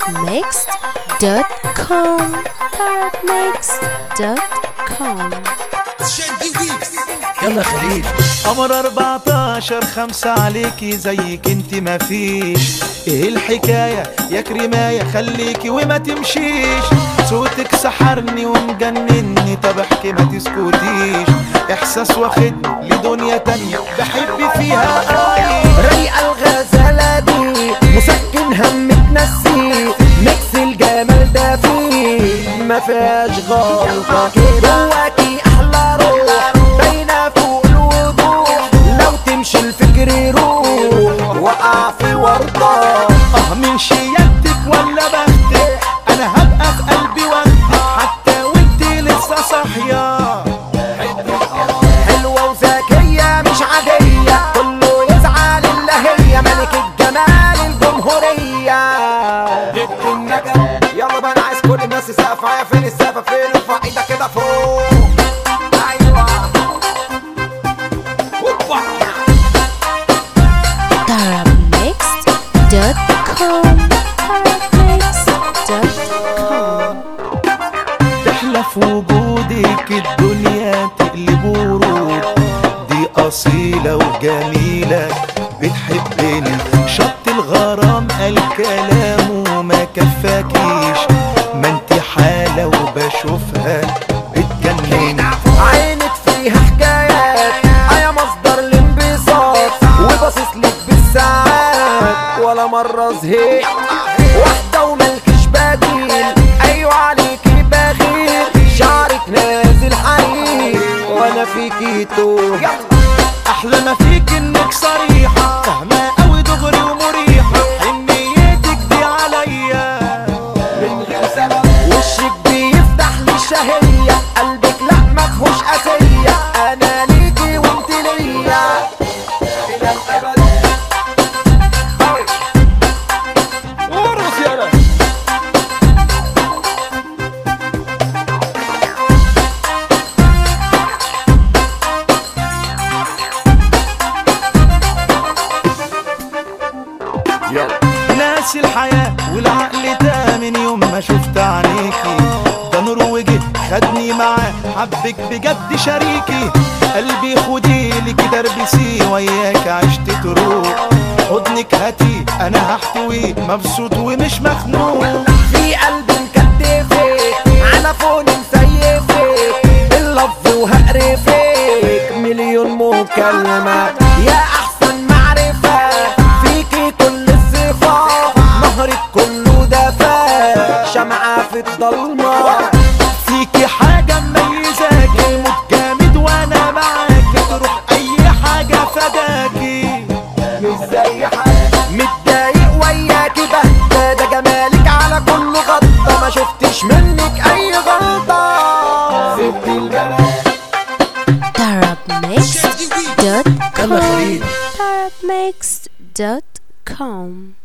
tarabmixed.com tarabmixed.com يلا خليل قمر 14 خمسة عليكي زيك انت ما فيش ايه الحكاية يا كريماية خليكي وما تمشيش صوتك سحرني ومجنني طب احكي ما تسكتيش احساس واخدني لدنيا تانية بحب فيها قوي رايقة الغزالة دي مسكن هم تنسي ميكس الجمال ده فيه ما فيهاش غلطة جواكي أحلى روح باينة فوق الوضوح لو تمشي الفكر يروح وقع في ورطة اه من شيادتك ولا بختك انا هبقى في قلبي واخدك حتى وانت لسه صاحيه حلوة وذكية مش عادية كله يزعل إلا هي ملك الجمال الجمهورية جبت النجم يلا بقى أنا عايز كل الناس يسقف معايا فين السقف فين ارفع ايدك كده فوق أيوة هوبا tarabmixed.com tarabmixed.com تحلى في وجودك الدنيا تقلب ورود دي أصيلة وجميلة بتحبني شط الغرام قال كلامه ما كفاكيش ما انت حالة وبشوفها بتجنني عينك فيها حكايات يا مصدر الانبساط وباصص لك بالساعات ولا مرة زهقت واحدة وملكش بديل ايوه عليكي بغير شعرك نازل حرير وانا فيكي توه أحلى ما فيك إنك صريحة فاهمة أوي دغري ومريحة حنيتك دي عليا من غير سبب وشك بيفتح لي شهية قلبك لا مفهوش أسية أنا ليكي وانت ليا إلى الأبد ورقص يلا يلا ناسي الحياة والعقل ده من يوم ما شفت عينيكي ده نور وجه خدني معاه حبك بجد شريكي قلبي خديلي كده اربسيه وياك عشت تروح حضنك هاتي انا هحتويه مبسوط ومش مخنوق في قلبي مكتفك على فون مسيفك باللفظ وهقرفك مليون مكالمة يا أحسن معرفة فيكي كل الصفات نهرك كله دفا شمعة في الضلمة فيكي حاجة مميزاكي موت جامد وانا معاكي تروح اي حاجة فداكي مش زي حد متضايق وياكي بهدى ده جمالك على كل غطة ما شفتش منك أي غلطة سبت البلد tarabmixed.com يلا خليل tarabmixed.com